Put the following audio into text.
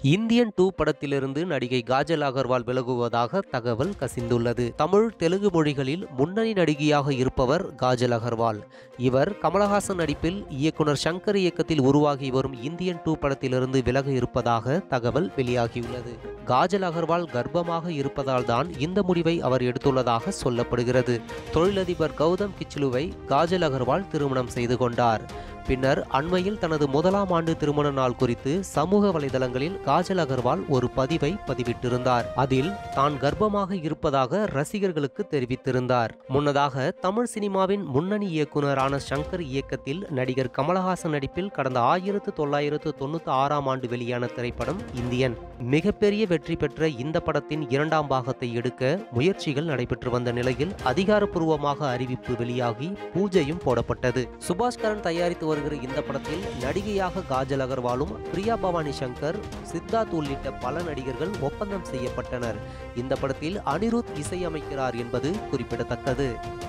Indian two படத்திலிருந்து நடிகை காஜல் அகர்வால் விலகுவதாக தகவல் கசிந்துள்ளது தமிழ் தெலுங்கு மொழிகளில் முன்னணி நடிகையாக இருப்பவர் காஜல் அகர்வால் இவர் கமலஹாசன் நடிப்பில் இயக்குனர் சங்கர் இயக்கத்தில் உருவாகி வரும் இந்தியன் டூ படத்திலிருந்து விலக இருப்பதாக தகவல் வெளியாகியுள்ளது காஜல் அகர்வால் கர்ப்பமாக இருப்பதால் தான் இந்த முடிவை அவர் எடுத்துள்ளதாக சொல்லப்படுகிறது தொழிலதிபர் கௌதம் கிச்லுவை காஜல் அகர்வால் திருமணம் செய்து கொண்டார் பின்னர் அண்மையில் தனது முதலாம் ஆண்டு திருமண நாள் குறித்து சமூக வலைதளங்களில் காஜல் அகர்வால் ஒரு பதிவை பதிவிட்டிருந்தார் அதில் தான் கர்ப்பமாக இருப்பதாக ரசிகர்களுக்கு தெரிவித்திருந்தார் முன்னதாக தமிழ் சினிமாவின் முன்னணி இயக்குனரான சங்கர் இயக்கத்தில் நடிகர் கமலஹாசன் நடிப்பில் கடந்த ஆயிரத்து தொள்ளாயிரத்து தொண்ணூத்தி ஆறாம் ஆண்டு வெளியான திரைப்படம் இந்தியன் மிகப்பெரிய வெற்றி பெற்ற இந்த படத்தின் இரண்டாம் பாகத்தை எடுக்க முயற்சிகள் நடைபெற்று வந்த நிலையில் அதிகாரப்பூர்வமாக அறிவிப்பு வெளியாகி பூஜையும் போடப்பட்டது சுபாஷ்கரன் தயாரித்து வருகிற இந்த படத்தில் நடிகையாக காஜல் அகர்வாலும் பிரியா பவானி சங்கர் சித்தார்த் உள்ளிட்ட பல நடிகர்கள் ஒப்பந்தம் செய்யப்பட்டனர் இந்த படத்தில் அனிருத் இசையமைக்கிறார் என்பது குறிப்பிடத்தக்கது